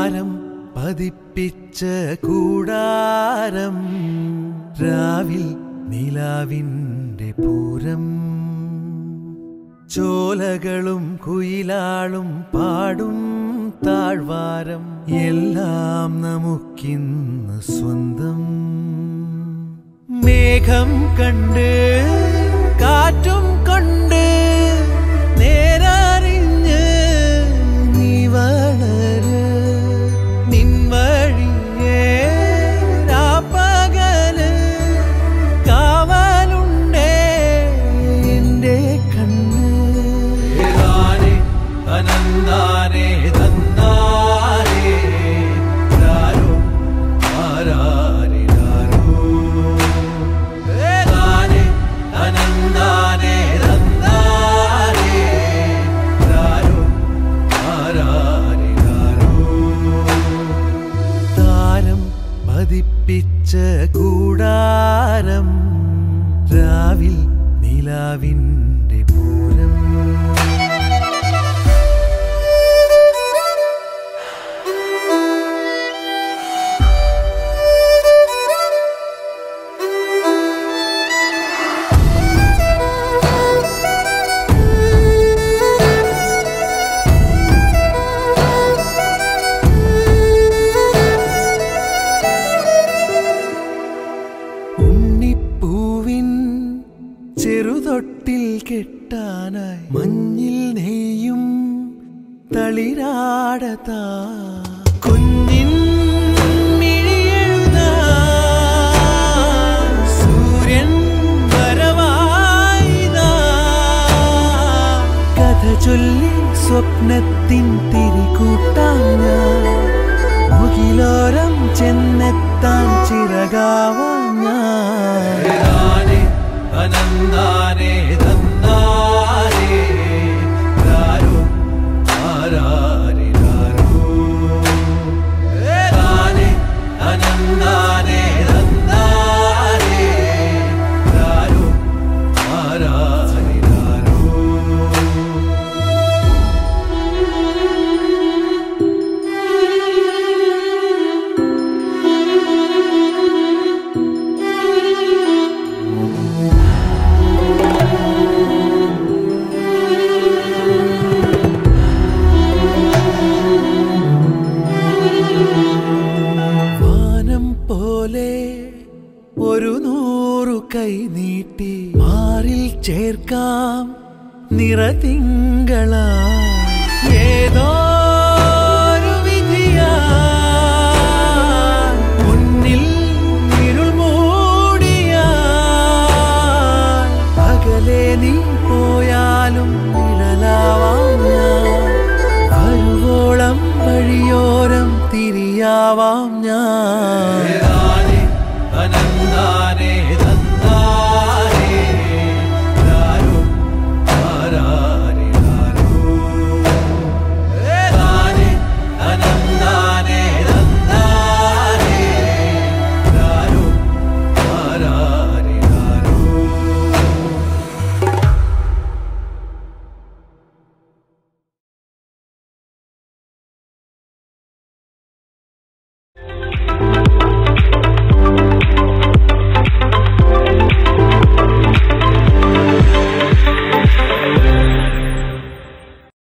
താരം പതിപ്പിച്ച കൂടാരം രാവിൽ നിലാവിൻ്റെ പൂരം ചോലകളും കുയിലാളും പാടും താഴ്വാരം എല്ലാം നമുക്കിന്ന് സ്വന്തം മേഘം കണ്ട് കാറ്റും കൊണ്ട് നേരറിഞ്ഞ് നീ വളര് നിൻ വഴിയേ രാപ്പകല് കാവലുണ്ടേ എൻ്റെ കണ്ണ് ഏതാനേ അനന്താനേ തന്നാരേ രാരോ ആരാരിരാരോ ഏതാനേ അനന്താനേ തന്നാരേ രാരോ ആരാരിരാരോ താരം പതിപ്പിച്ച കൂടാരം രാവിൽ നിലാവിൻ്റെ പൂരം ഉണ്ണിപ്പൂവിൻ ചെറുതൊട്ടിൽ കെട്ടാനായി മഞ്ഞിൽ നെയ്യും തളിരാടതാ കുഞ്ഞിൻ മിഴിയെഴുതാൻ സൂര്യൻ വരവായിതാ കഥ ചൊല്ലി സ്വപ്നത്തിൻ തിരികൂട്ടാൻ ഞാൻ മുകിലോരം ചെന്നെത്താൻ ചിറകാവാൻ ഞാൻ അനന്താനേ തന്നാരേ രാരോ ആരാരിരാരോ ഏതാനേ അനന്താനേ തന്നാരേ രാരോ ആരാരിരാരോ വാനം പോലെ ഒരു നൂറു കൈ നീട്ടി മാറിൽ ചേർക്കാം നിറതിങ്കള ഏതോ ഒരു വിധിയാ മുന്നിൽ ഇരുൾ മൂടിയാ അകലെ നീ പോയാലും നിഴലാവാം ഞാൻ വരുവോളം വഴിയോരം തിരിയാവാം ഞാൻ